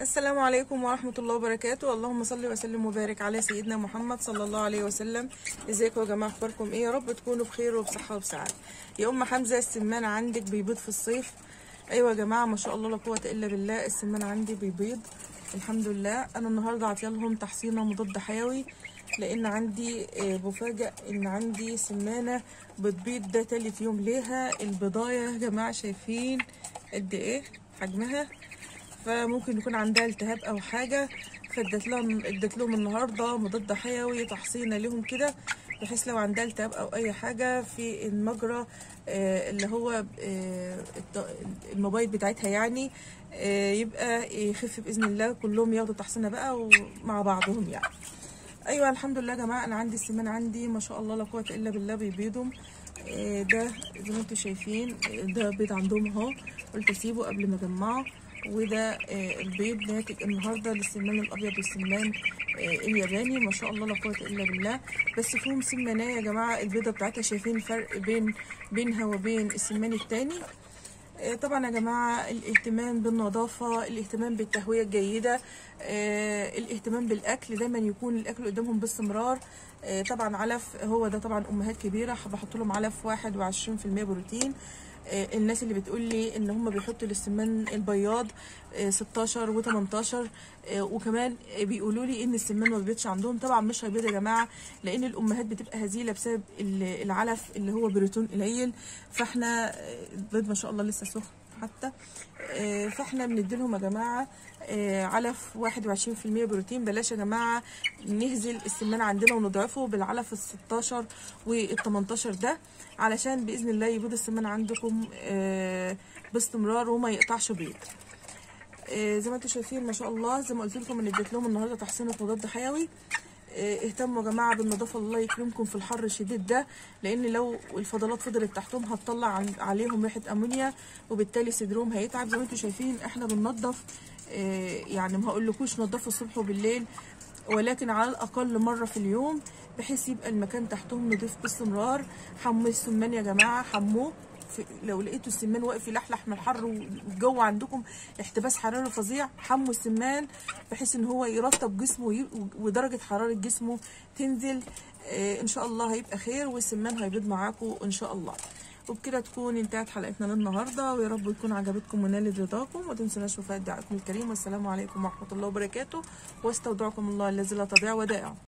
السلام عليكم ورحمة الله وبركاته اللهم صل وسلم وبارك على سيدنا محمد صلى الله عليه وسلم ازيكم يا جماعة اخباركم ايه يا رب تكونوا بخير وبصحة وبسعادة يا ام حمزة السمان عندك بيبيض في الصيف ايوه يا جماعة ما شاء الله لا قوة الا بالله السمان عندي بيبيض الحمد لله انا النهاردة عاطيه لهم تحصينة مضاد حيوي لان عندي آه، بفاجئ ان عندي سمانة بتبيض ده تالت يوم ليها البضاية يا جماعة شايفين قد ايه حجمها فممكن يكون عندها التهاب او حاجه فادت لهم ادت لهم النهارده مضاد حيوي تحصينه لهم كده بحيث لو عندها التهاب او اي حاجه في المجرى آه، اللي هو آه، الت- المبايض بتاعتها يعني آه، يبقى يخف باذن الله كلهم ياخدوا تحصينه بقى ومع بعضهم يعني ايوه الحمد لله يا جماعه انا عندي السمان عندي ما شاء الله لا قوه الا بالله بيبيضهم آه، ده زي ما انتم شايفين آه، ده بيض عندهم اهو قلت اسيبه قبل ما اجمعه وده آه، البيض ناتج النهارده للسمان الابيض والسمان آه، الياباني ما شاء الله لا قوه الا بالله بس فيهم سمانيه يا جماعه البيضه بتاعتها شايفين الفرق بين بينها وبين السمان التاني آه، طبعا يا جماعة الاهتمام بالنظافة الاهتمام بالتهوية الجيدة آه، الاهتمام بالأكل دايما يكون الأكل قدامهم باستمرار آه، طبعا علف هو ده طبعا أمهات كبيرة بحط لهم علف واحد وعشرين في المية بروتين آه، الناس اللي بتقول لي ان هم بيحطوا للسمان البياض آه، 16 و18 وكمان آه، بيقولوا لي ان السمان ما بيبيضش عندهم طبعا مش هيبيض يا جماعه لان الامهات بتبقى هزيله بسبب ال- العلف اللي هو بروتين قليل فاحنا آه، البيض ما شاء الله لسه سخن حتى آه، فاحنا بنديلهم يا جماعه آه، علف 21% بروتين بلاش يا جماعه نهزل السمان عندنا ونضعفه بالعلف ال 16 وال 18 ده علشان باذن الله يبيض السمان عندكم آه، باستمرار وما يقطعش بيض آه، زي ما انتم شايفين ما شاء الله زي ما قلت لكم ان اديت لهم النهارده تحصينه مضاد حيوي آه، اهتموا يا جماعه بالنظافه الله يكرمكم في الحر الشديد ده لان لو الفضلات فضلت تحتهم هتطلع عن- عليهم ريحه امونيا وبالتالي صدرهم هيتعب زي ما انتم شايفين احنا بننظف آه، يعني ما هقولكوش نظفوا الصبح وبالليل ولكن على الاقل مره في اليوم بحيث يبقى المكان تحتهم نضيف باستمرار حموا السمان يا جماعه حموه في لو لقيتوا السمان واقف يلحلح من الحر والجو عندكم احتباس حراري فظيع حموا السمان بحيث ان هو يرطب جسمه وي- ودرجه حراره جسمه تنزل آه ان شاء الله هيبقى خير والسمان هيبيض معاكم ان شاء الله وبكده تكون انتهت حلقتنا للنهارده ويا رب تكون عجبتكم ونالت رضاكم وما تنسوناش وفاء دعائكم الكريم والسلام عليكم ورحمه الله وبركاته واستودعكم الله الذي لا تضيع ودائعه